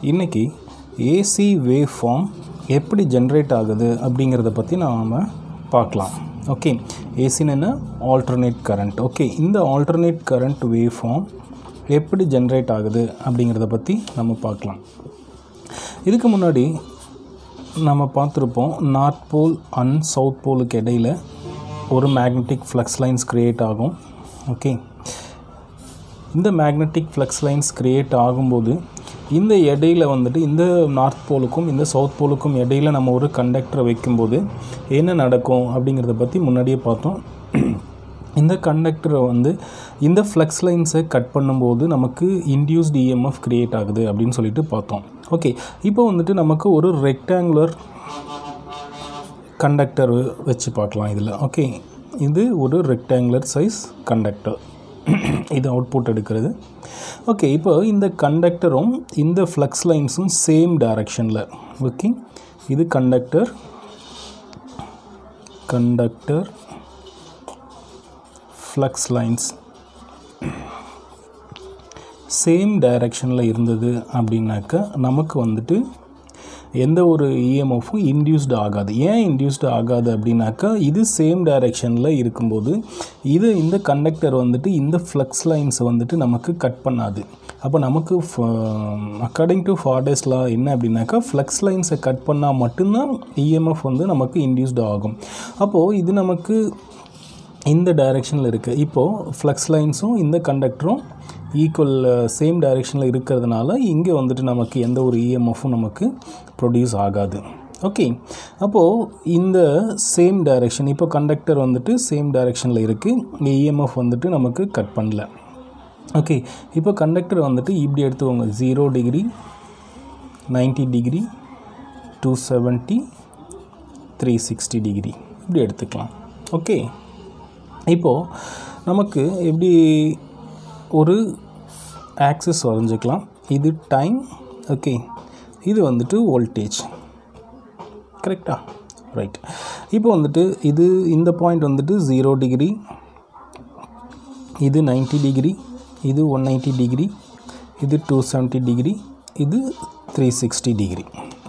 இன்றைக்கி AC wave form எப்படி generate ஆகுது அப்படிங்கிறத பற்றி நாம் பார்க்கலாம் ஓகே ஏசின்னு என்ன ஆல்டர்னேட் கரண்ட் ஓகே இந்த ஆல்டர்னேட் கரண்ட் வேவ் ஃபார்ம் எப்படி ஜென்ரேட் ஆகுது அப்படிங்கிறத பற்றி நம்ம பார்க்கலாம் இதுக்கு முன்னாடி நம்ம பார்த்துருப்போம் நார்த் போல் அண்ட் சவுத் போலுக்கு இடையில் ஒரு மேக்னெட்டிக் ஃப்ளக்ஸ் லைன்ஸ் க்ரியேட் ஆகும் ஓகே இந்த மேக்னெட்டிக் ஃப்ளக்ஸ் லைன்ஸ் க்ரியேட் ஆகும்போது இந்த இடையில வந்துட்டு இந்த நார்த் போலுக்கும் இந்த சவுத் போலுக்கும் இடையில நம்ம ஒரு கண்டக்டரை வைக்கும்போது என்ன நடக்கும் அப்படிங்கிறத பற்றி முன்னாடியே பார்த்தோம் இந்த கண்டக்டரை வந்து இந்த ஃப்ளக்ஸ் லைன்ஸை கட் பண்ணும்போது நமக்கு இன்டியூஸ்ட் இஎம்எஃப் க்ரியேட் ஆகுது அப்படின்னு சொல்லிட்டு பார்த்தோம் ஓகே இப்போ வந்துட்டு நமக்கு ஒரு ரெக்டாங்குலர் கண்டக்டர் வச்சு பார்க்கலாம் இதில் ஓகே இது ஒரு ரெக்டாங்குலர் சைஸ் கண்டக்டர் இது அவுட்புட் எடுக்கிறது ஓகே இப்போ இந்த கண்டக்டரும் இந்த ஃப்ளக்ஸ் லைன்ஸும் சேம் டைரக்ஷனில் ஓகே இது conductor conductor flux lines same டைரக்ஷனில் இருந்தது அப்படின்னாக்கா நமக்கு வந்துட்டு எந்த ஒரு இஎம்எஃப்பும் இன்டியூஸ்டு ஆகாது ஏன் இன்டியூஸ்டு ஆகாது அப்படின்னாக்கா இது சேம் டைரெக்ஷனில் இருக்கும்போது இது இந்த கண்டக்டர் வந்துட்டு இந்த ஃப்ளக்ஸ் லைன்ஸை வந்துட்டு நமக்கு கட் பண்ணாது அப்போ நமக்கு அக்கார்டிங் டு ஃபார்டேஸ்லா என்ன அப்படின்னாக்கா ஃப்ளக்ஸ் லைன்ஸை கட் பண்ணால் மட்டும்தான் இஎம்எஃப் வந்து நமக்கு இன்டியூஸ்டு ஆகும் அப்போது இது நமக்கு இந்த டைரெக்ஷனில் இருக்குது இப்போது ஃப்ளக்ஸ் லைன்ஸும் இந்த கண்டக்டரும் ஈக்குவல் சேம் டைரெக்ஷனில் இருக்கிறதுனால இங்கே வந்துட்டு நமக்கு எந்த ஒரு இஎம்எஃப்பும் நமக்கு ப்ரொடியூஸ் ஆகாது ஓகே அப்போது இந்த சேம் டைரெக்ஷன் இப்போ கண்டக்டர் வந்துட்டு சேம் டைரெக்ஷனில் இருக்குது இங்கே இஎம்எஃப் வந்துட்டு நமக்கு கட் பண்ணல ஓகே இப்போ கண்டக்டர் வந்துட்டு இப்படி எடுத்துக்கோங்க zero degree ninety degree two seventy three sixty degree இப்படி எடுத்துக்கலாம் ஓகே இப்போது நமக்கு எப்படி ஒரு ஆக்சிஸ் வரைஞ்சிக்கலாம் இது டைம் ஓகே இது வந்துட்டு வோல்டேஜ் கரெக்டா ரைட் இப்போ வந்துட்டு இது இந்த பாயிண்ட் வந்துட்டு ஜீரோ டிகிரி இது நைன்ட்டி டிகிரி இது ஒன் நைன்ட்டி டிகிரி இது டூ செவன்ட்டி டிகிரி இது த்ரீ சிக்ஸ்டி டிகிரி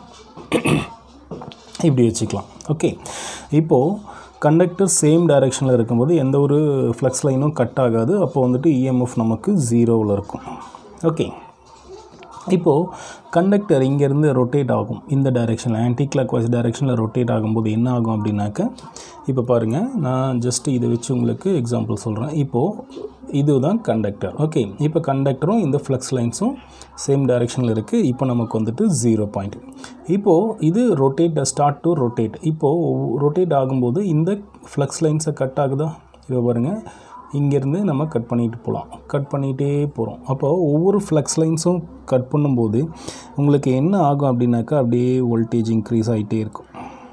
இப்படி வச்சுக்கலாம் ஓகே இப்போது கண்டக்டர் சேம் டைரெக்ஷனில் இருக்கும்போது எந்த ஒரு ஃப்ளக்ஸ் லைனும் கட் ஆகாது அப்போ வந்துட்டு இஎம்எஃப் நமக்கு ஜீரோவில் இருக்கும் ஓகே இப்போது கண்டக்டர் இங்கேருந்து ரொட்டேட் ஆகும் இந்த டைரெக்ஷனில் ஆன்டி கிளாக் வைஸ் டைரெக்ஷனில் ரொட்டேட் ஆகும்போது என்ன ஆகும் அப்படின்னாக்க இப்போ பாருங்கள் நான் ஜஸ்ட் இதை வச்சு உங்களுக்கு எக்ஸாம்பிள் சொல்கிறேன் இப்போது இதுதான் கண்டக்டர் ஓகே இப்போ கண்டக்டரும் இந்த ஃப்ளக்ஸ் லைன்ஸும் சேம் டைரெக்ஷனில் இருக்குது இப்போ நமக்கு வந்துட்டு ஜீரோ பாயிண்ட் இப்போது இது ரொட்டேட் ஸ்டார்ட் டு ரொட்டேட் இப்போது ரொட்டேட் ஆகும்போது இந்த ஃப்ளக்ஸ் லைன்ஸை கட் ஆகுதா இப்போ பாருங்கள் இங்கேருந்து நம்ம கட் பண்ணிட்டு போகலாம் கட் பண்ணிகிட்டே போகிறோம் அப்போ ஒவ்வொரு ஃப்ளக்ஸ் லைன்ஸும் கட் பண்ணும்போது உங்களுக்கு என்ன ஆகும் அப்படின்னாக்கா அப்படியே வோல்டேஜ் இன்க்ரீஸ் ஆகிட்டே இருக்கும்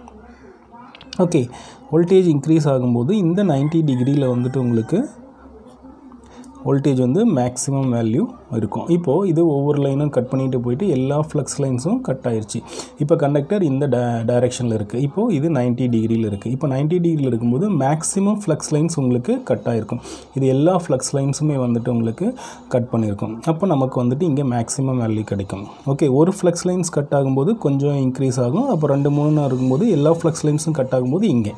ஓகே வோல்டேஜ் இன்க்ரீஸ் ஆகும்போது இந்த நைன்ட்டி டிகிரியில் வந்துட்டு உங்களுக்கு வோல்டேஜ் வந்து மேக்ஸிமம் வேல்யூ இருக்கும் இப்போது இது ஒவ்வொரு லைனும் கட் பண்ணிட்டு போயிட்டு எல்லா ஃப்ளக்ஸ் லைன்ஸும் கட் ஆயிடுச்சு இப்போ கண்டக்டர் இந்த ட டைரெக்ஷனில் இருக்குது இப்போது இது நைன்ட்டி டிகிரியில் இருக்குது இப்போ நைன்ட்டி டிகிரியில் இருக்கும்போது மேக்ஸிமம் ஃப்ளக்ஸ் லைன்ஸ் உங்களுக்கு கட் ஆகிருக்கும் இது எல்லா ஃப்ளக்ஸ் லைன்ஸுமே வந்துட்டு உங்களுக்கு கட் பண்ணியிருக்கும் அப்போ நமக்கு வந்துட்டு இங்கே மேக்ஸிமம் வேல்யூ கிடைக்கும் ஓகே ஒரு ஃப்ளக்ஸ் லைன்ஸ் கட் ஆகும்போது கொஞ்சம் இன்க்ரீஸ் ஆகும் அப்போ ரெண்டு மூணு இருக்கும்போது எல்லா ஃப்ளக்ஸ் லைன்ஸும் கட் ஆகும்போது இங்கே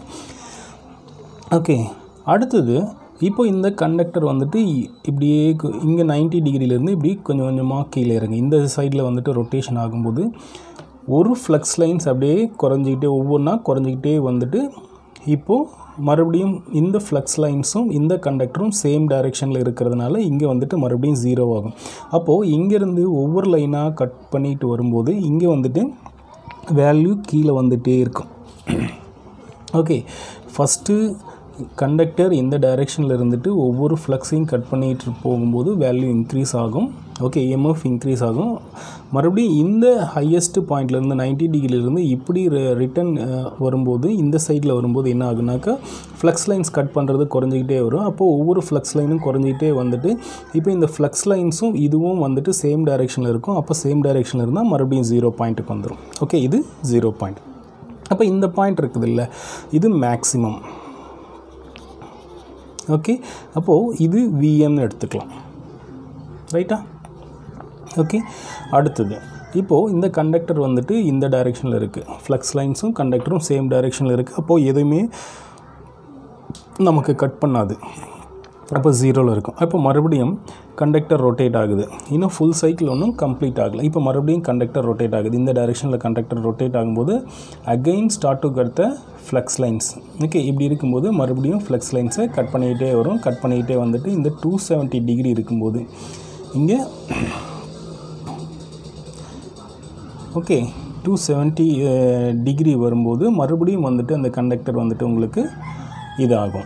ஓகே அடுத்தது இப்போ இந்த கண்டக்டர் வந்துட்டு இப்படியே இங்கே நைன்ட்டி டிகிரிலேருந்து இப்படி கொஞ்சம் கொஞ்சமாக கீழே இறங்கு இந்த சைடில் வந்துட்டு ரொட்டேஷன் ஆகும்போது ஒரு ஃப்ளக்ஸ் லைன்ஸ் அப்படியே குறைஞ்சிக்கிட்டே ஒவ்வொன்றா குறைஞ்சிக்கிட்டே வந்துட்டு இப்போது மறுபடியும் இந்த ஃப்ளக்ஸ் லைன்ஸும் இந்த கண்டக்டரும் சேம் டைரெக்ஷனில் இருக்கிறதுனால இங்கே வந்துட்டு மறுபடியும் ஜீரோ ஆகும் அப்போது இங்கேருந்து ஒவ்வொரு லைனாக கட் பண்ணிட்டு வரும்போது இங்கே வந்துட்டு வேல்யூ கீழே வந்துகிட்டே இருக்கும் ஓகே ஃபஸ்ட்டு கண்டக்டர் இந்த டைரெக்ஷனில் இருந்துட்டு ஒவ்வொரு ஃப்ளக்ஸையும் கட் பண்ணிட்டு போகும்போது வேல்யூ இன்க்ரீஸ் ஆகும் ஓகே எம்எஃப் இன்க்ரீஸ் ஆகும் மறுபடியும் இந்த ஹையஸ்ட் பாயிண்ட்லேருந்து நைன்ட்டி டிகிரிலேருந்து இப்படி ரிட்டன் வரும்போது இந்த சைடில் வரும்போது என்ன ஆகுனாக்கா ஃப்ளக்ஸ் லைன்ஸ் கட் பண்ணுறது குறைஞ்சிக்கிட்டே வரும் அப்போது ஒவ்வொரு ஃப்ளக்ஸ் லைனும் குறைஞ்சிக்கிட்டே வந்துட்டு இப்போ இந்த ஃப்ளக்ஸ் லைன்ஸும் இதுவும் வந்துட்டு சேம் டைரெக்ஷனில் இருக்கும் அப்போ சேம் டைரெக்ஷனில் இருந்தால் மறுபடியும் ஜீரோ பாயிண்ட்டுக்கு வந்துடும் ஓகே இது ஜீரோ பாயிண்ட் அப்போ இந்த பாயிண்ட் இருக்குது இல்லை இது மேக்ஸிமம் ஓகே அப்போது இது விஎம்னு எடுத்துக்கலாம் ரைட்டா ஓகே அடுத்தது இப்போது இந்த கண்டக்டர் வந்துட்டு இந்த டைரெக்ஷனில் இருக்குது ஃப்ளக்ஸ் லைன்ஸும் கண்டக்டரும் சேம் டைரெக்ஷனில் இருக்குது அப்போது எதுவுமே நமக்கு கட் பண்ணாது அப்போ ஜீரோவில் இருக்கும் அப்போ மறுபடியும் கண்டக்டர் ரொட்டேட் ஆகுது இன்னும் ஃபுல் சைக்கிள் ஒன்றும் கம்ப்ளீட் ஆகலை இப்போ மறுபடியும் கண்டக்டர் ரொட்டேட் ஆகுது இந்த டைரெக்ஷனில் கண்டக்டர் ரொட்டேட் ஆகும்போது again start to cut the flux lines okay இப்படி இருக்கும்போது மறுபடியும் ஃப்ளக்ஸ் லைன்ஸை கட் பண்ணிக்கிட்டே வரும் கட் பண்ணிக்கிட்டே வந்துட்டு இந்த டூ செவன்ட்டி டிகிரி இருக்கும்போது இங்கே ஓகே டூ செவன்ட்டி டிகிரி வரும்போது மறுபடியும் வந்துட்டு அந்த கண்டக்டர் வந்துட்டு உங்களுக்கு இதாகும்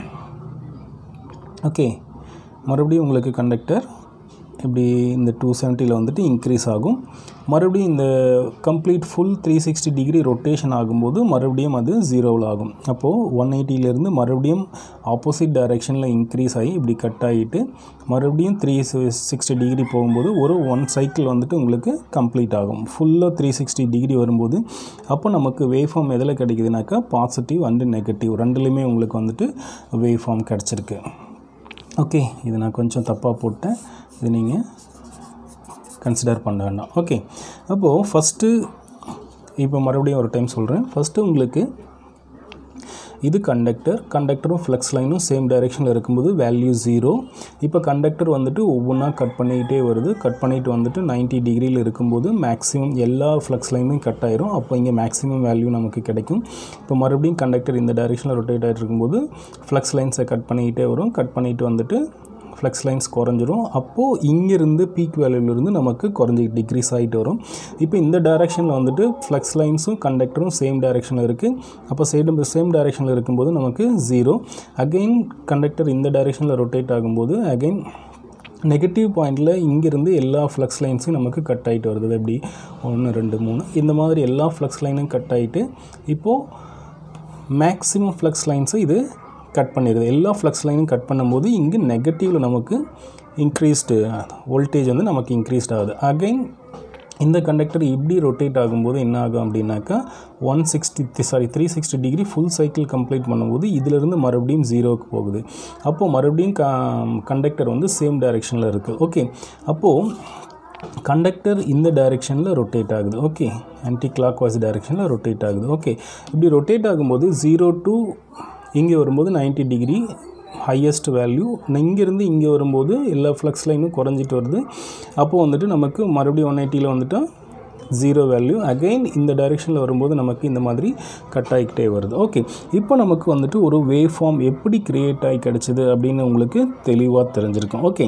ஓகே மறுபடியும் உங்களுக்கு கண்டக்டர் இப்படி இந்த டூ செவன்ட்டியில் வந்துட்டு இன்க்ரீஸ் ஆகும் மறுபடியும் இந்த complete full three sixty degree rotation ஆகும்போது மறுபடியும் அது ஜீரோவில் ஆகும் அப்போது ஒன் எயிட்டியிலேருந்து மறுபடியும் ஆப்போசிட் டைரெக்ஷனில் இன்க்ரீஸ் ஆகி இப்படி கட் ஆகிட்டு மறுபடியும் த்ரீ சிக்ஸ்டி டிகிரி போகும்போது ஒரு ஒன் சைக்கிள் வந்துட்டு உங்களுக்கு கம்ப்ளீட் ஆகும் ஃபுல்லாக த்ரீ சிக்ஸ்டி டிகிரி வரும்போது அப்போ நமக்கு வேவ் ஃபார்ம் எதில் கிடைக்குதுனாக்கா பாசிட்டிவ் அண்டு நெகட்டிவ் ரெண்டுலேயுமே உங்களுக்கு வந்துட்டு வேவ் ஃபார்ம் கிடச்சிருக்கு ஓகே இது நான் கொஞ்சம் தப்பாக போட்டேன் இது நீங்கள் கன்சிடர் பண்ண வேண்டாம் ஓகே அப்போது ஃபஸ்ட்டு இப்போ மறுபடியும் ஒரு டைம் சொல்கிறேன் ஃபஸ்ட்டு உங்களுக்கு இது கண்டக்டர் கண்டக்டரும் ஃப்ளக்ஸ் லைனும் சேம் டைரெக்ஷனில் இருக்கும்போது வேல்யூ ஜீரோ இப்போ கண்டக்டர் வந்துட்டு ஒவ்வொன்றா கட் பண்ணிக்கிட்டே வருது கட் பண்ணிட்டு வந்துட்டு 90 டிகிரியில் இருக்கும்போது மேக்ஸிமம் எல்லா ஃப்ளக்ஸ் லைனும் கட் ஆயிரும் அப்போ இங்கே மேக்ஸிமம் வேல்யூ நமக்கு கிடைக்கும் இப்போ மறுபடியும் கண்டக்டர் இந்த டைரெக்ஷனில் ரொட்டேட் ஆகிட்டு இருக்கும்போது ஃப்ளக்ஸ் லைன்ஸை கட் பண்ணிக்கிட்டே வரும் கட் பண்ணிட்டு வந்துட்டு ஃப்ளக்ஸ் லைன்ஸ் குறைஞ்சிரும் அப்போது இங்கேருந்து பீக் வேல்யூலேருந்து நமக்கு குறைஞ்சி டிக்ரீஸ் ஆகிட்டு வரும் இப்போ இந்த டைரெக்ஷனில் வந்துட்டு ஃப்ளக்ஸ் லைன்ஸும் கண்டக்டரும் சேம் டைரெக்ஷனில் இருக்குது அப்போ சேம் சேம் டைரெக்ஷனில் இருக்கும்போது நமக்கு ஜீரோ அகெயின் கண்டக்டர் இந்த டைரெக்ஷனில் ரொட்டேட் ஆகும்போது அகெயின் நெகட்டிவ் பாயிண்டில் இங்கேருந்து எல்லா ஃப்ளக்ஸ் லைன்ஸும் நமக்கு கட் ஆகிட்டு வருது எப்படி ஒன்று ரெண்டு மூணு இந்த மாதிரி எல்லா ஃப்ளக்ஸ் லைனும் கட் ஆகிட்டு இப்போது மேக்ஸிமம் ஃப்ளக்ஸ் லைன்ஸை இது கட் பண்ணிடுது எல்லா ஃப்ளக்ஸ் லைனும் கட் பண்ணும்போது இங்கே நெகட்டிவில் நமக்கு இன்க்ரீஸ்டு வோல்டேஜ் வந்து நமக்கு இன்க்ரீஸ்ட் ஆகுது அகைன் இந்த கண்டக்டர் இப்படி ரொட்டேட் ஆகும்போது என்ன ஆகும் அப்படின்னாக்கா one sixty sorry three sixty degree full cycle complete பண்ணும்போது இதிலிருந்து மறுபடியும் ஜீரோவுக்கு போகுது அப்போது மறுபடியும் க கண்டக்டர் வந்து சேம் டைரெக்ஷனில் இருக்குது ஓகே அப்போது கண்டக்டர் இந்த டைரெக்ஷனில் ரொட்டேட் ஆகுது ஓகே ஆன்டி கிளாக் வைஸ் டைரெக்ஷனில் ரொட்டேட் ஆகுது ஓகே இப்படி ரொட்டேட் ஆகும்போது ஜீரோ டு இங்கே வரும்போது 90 டிகிரி ஹையஸ்ட் வேல்யூ இங்கேருந்து இங்கே வரும்போது எல்லா ஃப்ளக்ஸ் லைனும் குறைஞ்சிட்டு வருது அப்போது வந்துட்டு நமக்கு மறுபடியும் ஒன் எயிட்டியில் வந்துட்டால் ஜீரோ வேல்யூ அகைன் இந்த டைரெக்ஷனில் வரும்போது நமக்கு இந்த மாதிரி கட் ஆகிக்கிட்டே வருது ஓகே இப்போ நமக்கு வந்துட்டு ஒரு வேவ் ஃபார்ம் எப்படி கிரியேட் ஆகி கிடச்சிது அப்படின்னு உங்களுக்கு தெளிவாக தெரிஞ்சிருக்கும் ஓகே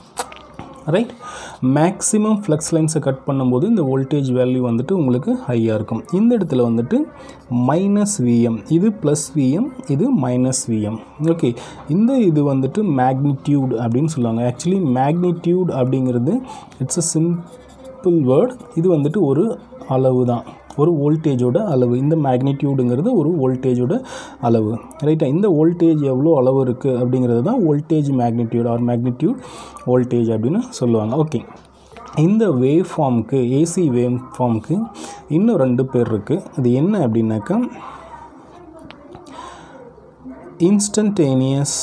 ரைட் மேக்ஸிமம் ஃப்ளக்ஸ் லைன்ஸை கட் பண்ணும்போது இந்த வோல்டேஜ் வேல்யூ வந்துட்டு உங்களுக்கு ஹையாக இருக்கும் இந்த இடத்துல வந்துட்டு மைனஸ் விஎம் இது ப்ளஸ் விஎம் இது மைனஸ் விஎம் ஓகே இந்த இது வந்துட்டு மேக்னிடியூட் அப்படின்னு சொல்லுவாங்க ஆக்சுவலி மேக்னிடியூட் அப்படிங்கிறது இட்ஸ் அ சிம்பிள் வேர்ட் இது வந்துட்டு ஒரு அளவு தான் ஒரு வோல்டேஜோட அளவு இந்த மேக்னிடியூடுங்கிறது ஒரு வோல்டேஜோட அளவு ரைட்டா இந்த வோல்டேஜ் எவ்வளோ அளவு இருக்குது அப்படிங்கிறது தான் voltage magnitude or magnitude voltage அப்படின்னு சொல்லுவாங்க ஓகே இந்த வேவ் ஃபார்முக்கு ஏசி வேவ் ஃபார்முக்கு இன்னும் ரெண்டு பேர் இருக்குது அது என்ன அப்படின்னாக்கா instantaneous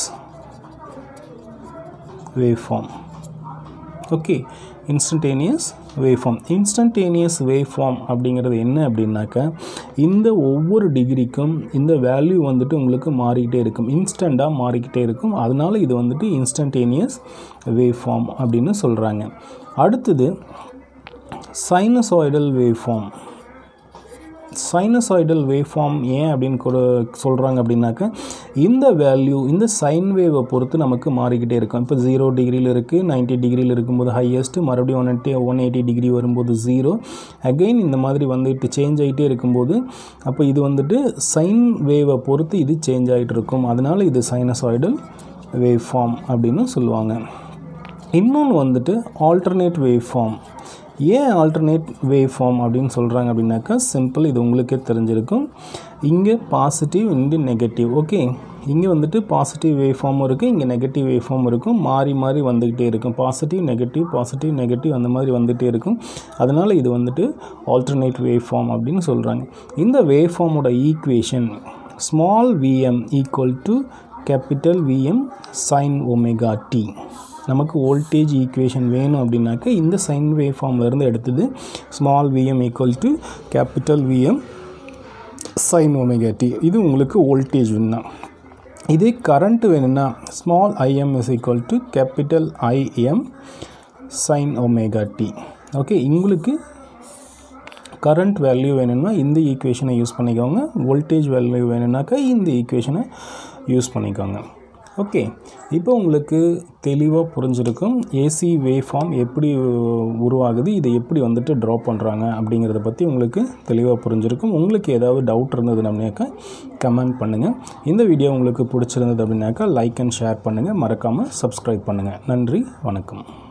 wave form okay instantaneous wave form instantaneous wave form அப்படிங்கிறது என்ன அப்படின்னாக்கா இந்த ஒவ்வொரு டிகிரிக்கும் இந்த வேல்யூ வந்துட்டு உங்களுக்கு மாறிக்கிட்டே இருக்கும் இன்ஸ்டண்ட்டாக மாறிக்கிட்டே இருக்கும் அதனால இது வந்துட்டு இன்ஸ்டன்டேனியஸ் வேவ் ஃபார்ம் அப்படின்னு சொல்கிறாங்க அடுத்தது sinusoidal wave form sinusoidal wave form ஏன் அப்படின்னு கூட சொல்கிறாங்க அப்படின்னாக்கா இந்த வேல்யூ இந்த சைன் வேவை பொறுத்து நமக்கு மாறிக்கிட்டே இருக்கும் இப்போ ஜீரோ டிகிரியில் இருக்குது 90 டிகிரியில் இருக்கும்போது ஹையஸ்ட்டு மறுபடியும் one eighty one eighty degree வரும்போது ஜீரோ அகெயின் இந்த மாதிரி வந்துட்டு சேஞ்ச் ஆகிட்டே இருக்கும்போது அப்போ இது வந்துட்டு சைன் வேவை பொறுத்து இது சேஞ்ச் ஆகிட்டு இருக்கும் அதனால இது சைனசாய்டல் வேவ் ஃபார்ம் அப்படின்னு சொல்லுவாங்க இன்னொன்று வந்துட்டு ஆல்டர்னேட் வேவ் ஃபார்ம் ஏன் ஆல்டர்னேட் வேவ் ஃபார்ம் அப்படின்னு சொல்கிறாங்க அப்படின்னாக்கா சிம்பிள் இது உங்களுக்கே தெரிஞ்சிருக்கும் இங்கே பாசிட்டிவ் இங்கே நெகட்டிவ் ஓகே இங்கே வந்துட்டு பாசிட்டிவ் வேவ் ஃபார்மும் இருக்குது இங்கே நெகட்டிவ் வேவ் ஃபார்ம் இருக்கும் மாறி மாறி வந்துக்கிட்டே இருக்கும் பாசிட்டிவ் நெகட்டிவ் பாசிட்டிவ் நெகட்டிவ் அந்த மாதிரி வந்துகிட்டே இருக்கும் அதனால் இது வந்துட்டு ஆல்டர்னேட் வேவ் ஃபார்ம் அப்படின்னு சொல்கிறாங்க இந்த வேவ் ஃபார்மோட equation small VM equal to capital VM sine omega T நமக்கு வோல்டேஜ் ஈக்குவேஷன் வேணும் அப்படின்னாக்கா இந்த சைன் வேவ் ஃபார்ம்லேருந்து எடுத்தது small VM equal to capital VM sine omega T இது உங்களுக்கு வோல்டேஜ் வேணும் இதே கரண்ட் வேணும்னா small IM is equal to capital IM sine omega T okay உங்களுக்கு கரண்ட் வேல்யூ வேணும்னா இந்த ஈக்குவேஷனை யூஸ் பண்ணிக்கோங்க வோல்டேஜ் வேல்யூ வேணும்னாக்கா இந்த ஈக்குவேஷனை யூஸ் பண்ணிக்கோங்க ஓகே இப்போ உங்களுக்கு தெளிவாக புரிஞ்சிருக்கும் ஏசி வேவ் ஃபார்ம் எப்படி உருவாகுது இதை எப்படி வந்துட்டு ட்ரா பண்ணுறாங்க அப்படிங்கிறத பற்றி உங்களுக்கு தெளிவாக புரிஞ்சிருக்கும் உங்களுக்கு ஏதாவது டவுட் இருந்தது அப்படின்னாக்கா கமெண்ட் பண்ணுங்கள் இந்த வீடியோ உங்களுக்கு பிடிச்சிருந்தது அப்படின்னாக்கா லைக் அண்ட் ஷேர் பண்ணுங்கள் மறக்காமல் சப்ஸ்கிரைப் பண்ணுங்கள் நன்றி வணக்கம்